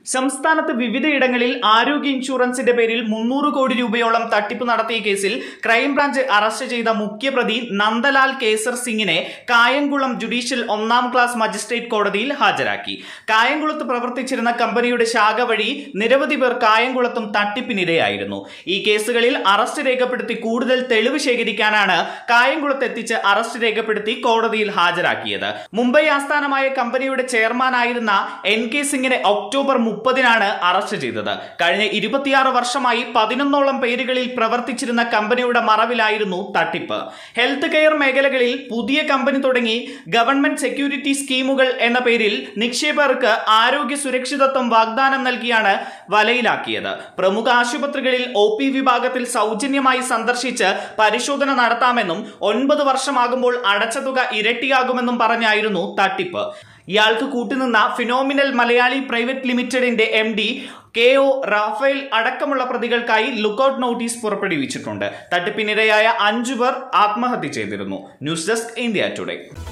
സംസ്ഥാനത്ത് വിവിധയിടങ്ങളിൽ ആരോഗ്യ ഇൻഷുറൻസിന്റെ പേരിൽ മുന്നൂറ് കോടി രൂപയോളം തട്ടിപ്പ് നടത്തിയ കേസിൽ ക്രൈംബ്രാഞ്ച് അറസ്റ്റ് ചെയ്ത മുഖ്യപ്രതി നന്ദലാൽ കേസർ സിംഗിനെ കായംകുളം ജുഡീഷ്യൽ ഒന്നാം ക്ലാസ് മജിസ്ട്രേറ്റ് കോടതിയിൽ ഹാജരാക്കി കായംകുളത്ത് പ്രവർത്തിച്ചിരുന്ന കമ്പനിയുടെ ശാഖ വഴി നിരവധി പേർ കായംകുളത്തും തട്ടിപ്പിനിരയായിരുന്നു ഈ കേസുകളിൽ അറസ്റ്റ് രേഖപ്പെടുത്തി കൂടുതൽ തെളിവ് ശേഖരിക്കാനാണ് കായംകുളത്ത് എത്തിച്ച് അറസ്റ്റ് രേഖപ്പെടുത്തി കോടതിയിൽ ഹാജരാക്കിയത് മുംബൈ ആസ്ഥാനമായ കമ്പനിയുടെ ചെയർമാനായിരുന്ന എൻ കെ സിംഗിനെ ഒക്ടോബർ മുപ്പതിനാണ് അറസ്റ്റ് ചെയ്തത് കഴിഞ്ഞ ഇരുപത്തിയാറ് വർഷമായി പതിനൊന്നോളം പേരുകളിൽ പ്രവർത്തിച്ചിരുന്ന കമ്പനിയുടെ മറവിലായിരുന്നു തട്ടിപ്പ് ഹെൽത്ത് കെയർ മേഖലകളിൽ പുതിയ കമ്പനി തുടങ്ങി ഗവൺമെന്റ് സെക്യൂരിറ്റി സ്കീമുകൾ എന്ന പേരിൽ നിക്ഷേപകർക്ക് ആരോഗ്യ സുരക്ഷിതത്വം വാഗ്ദാനം നൽകിയാണ് വലയിലാക്കിയത് പ്രമുഖ ആശുപത്രികളിൽ ഒ പി വിഭാഗത്തിൽ സൗജന്യമായി സന്ദർശിച്ച് പരിശോധന നടത്താമെന്നും ഒൻപത് വർഷമാകുമ്പോൾ അടച്ച തുക ഇരട്ടിയാകുമെന്നും പറഞ്ഞായിരുന്നു തട്ടിപ്പ് ഇയാൾക്ക് കൂട്ടുനിന്ന ഫിനോമിനൽ മലയാളി പ്രൈവറ്റ് ലിമിറ്റഡിന്റെ M D K O Raphael അടക്കമുള്ള പ്രതികൾക്കായി ലുക്കൌട്ട് നോട്ടീസ് പുറപ്പെടുവിച്ചിട്ടുണ്ട് തട്ടിപ്പിനിരയായ അഞ്ചു പേർ ആത്മഹത്യ ചെയ്തിരുന്നു ന്യൂസ് ഡെസ്ക് ഇന്ത്യ ടുഡേ